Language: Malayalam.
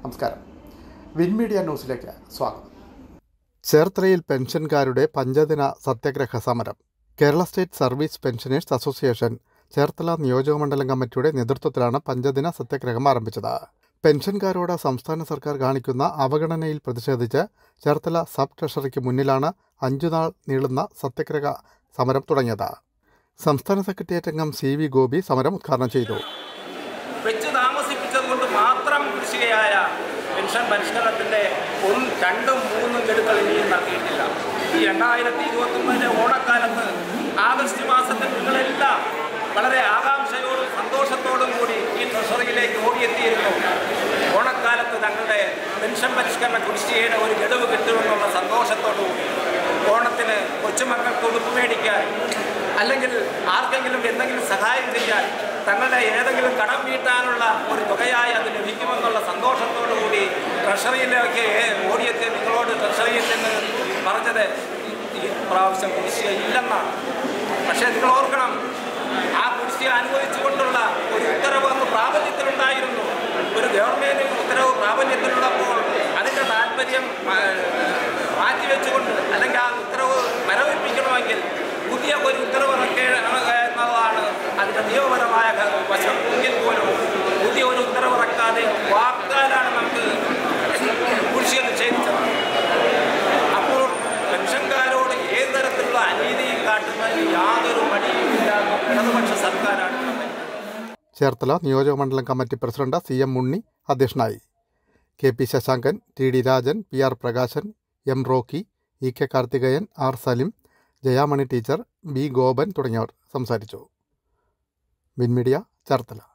നമസ്കാരം വിൻ മീഡിയ ന്യൂസിലേക്ക് സ്വാഗതം ചേർത്തലയിൽ പെൻഷൻകാരുടെ പഞ്ചദിന സത്യാഗ്രഹ സമരം Kerala state service pensioners association Cherthala നിയോജകമണ്ഡലം കമ്മിറ്റിയുടെ നേതൃത്വത്തിലാണ് പഞ്ചദിന സത്യാഗ്രഹം ആരംഭിച്ചത് പെൻഷൻകാരോട് സംസ്ഥാന സർക്കാർ കാണിക്കുന്ന അവഗണനയിൽ പ്രതിഷേധിച്ച് ചേർത്തല സബ് ട്രഷറിക്ക് മുന്നിലാണ് അഞ്ചുനാൾ നീളുന്ന സത്യാഗ്രഹ സമരം തുടങ്ങിയത് സംസ്ഥാന സെക്രട്ടേറിയറ്റ് അംഗം സി വി ഗോപി സമരം ഉദ്ഘാടനം ചെയ്തു വെച്ച് താമസിപ്പിച്ചത് കൊണ്ട് മാത്രം കുടിശ്ശികയായ പെൻഷൻ പരിഷ്കരണത്തിൻ്റെ ഒന്ന് രണ്ടും മൂന്നും ഗഡുക്കൾ ഇനിയും നൽകിയിട്ടില്ല ഈ രണ്ടായിരത്തി ഇരുപത്തൊന്നിൻ്റെ ഓണക്കാലത്ത് ആഗസ്റ്റ് മാസത്തിൽ നിങ്ങളെല്ലാം വളരെ ആകാംക്ഷയോടും സന്തോഷത്തോടും കൂടി ഈ ട്രഷറിയിലേക്ക് ഓടിയെത്തിയിരുന്നു ഓണക്കാലത്ത് തങ്ങളുടെ പെൻഷൻ പരിഷ്കരണ കുടിശ്ശികയുടെ ഒരു ഗഡുവ് കിട്ടുമെന്നുള്ള സന്തോഷത്തോടു കൂടി ഓണത്തിന് കൊച്ചുമക്കൾക്ക് ഉടുപ്പ് മേടിക്കാൻ അല്ലെങ്കിൽ ആർക്കെങ്കിലും എന്തെങ്കിലും സഹായം ചെയ്യാൻ തങ്ങളുടെ ഏതെങ്കിലും കടം വീട്ടാനുള്ള ഒരു തുകയായി അത് ലഭിക്കുമെന്നുള്ള സന്തോഷത്തോടു കൂടി ട്രഷറിയിലേക്ക് ഓടിയെത്തി നിങ്ങളോട് ട്രഷറിയിൽ നിന്ന് പറഞ്ഞത് ഈ പ്രാവശ്യം കുടിശ്ശിക ഇല്ലെന്നാണ് പക്ഷേ നിങ്ങൾ ഓർക്കണം ആ കുടിശ്ശിക അനുഭവിച്ചുകൊണ്ടുള്ള ഒരു ഉത്തരവ് അന്ന് പ്രാബല്യത്തിലുണ്ടായിരുന്നു ഒരു ഗവൺമെൻറ് ഉത്തരവ് പ്രാബല്യത്തിലുള്ളപ്പോൾ അതിൻ്റെ താല്പര്യം ആ, മാറ്റിവെച്ചുകൊണ്ട് അല്ലെങ്കിൽ ആ ഉത്തരവ് മരവിപ്പിക്കണമെങ്കിൽ പുതിയ ഒരു ഉത്തരവ് ഇറക്കുക എന്നതാണ് അതിൻ്റെ നിയമപരമായ വശം എങ്കിൽ പോലും പുതിയ ഒരു ഉത്തരവ് ഇറക്കാതെ വാക്കാലാണ് നമുക്ക് കുടിശ്ശിക നിഷേധിച്ചത് അപ്പോൾ പെൻഷൻകാരോട് ഏത് തരത്തിലുള്ള അനീതിയും കാട്ടുന്നതിന് യാതൊരു മടിയുമില്ലാത്ത ഇടതുപക്ഷ സർക്കാരാണ് നമ്മുടെ ചേർത്തല നിയോജകമണ്ഡലം committee president C M Unni അധ്യക്ഷനായി K P Sasankan T D Rajan P R Prakashan M Rocky E K Karthikayan R Salim Jayamani teacher B Gopan തുടങ്ങിയവർ സംസാരിച്ചു വിൻമീഡിയ ചേർത്തല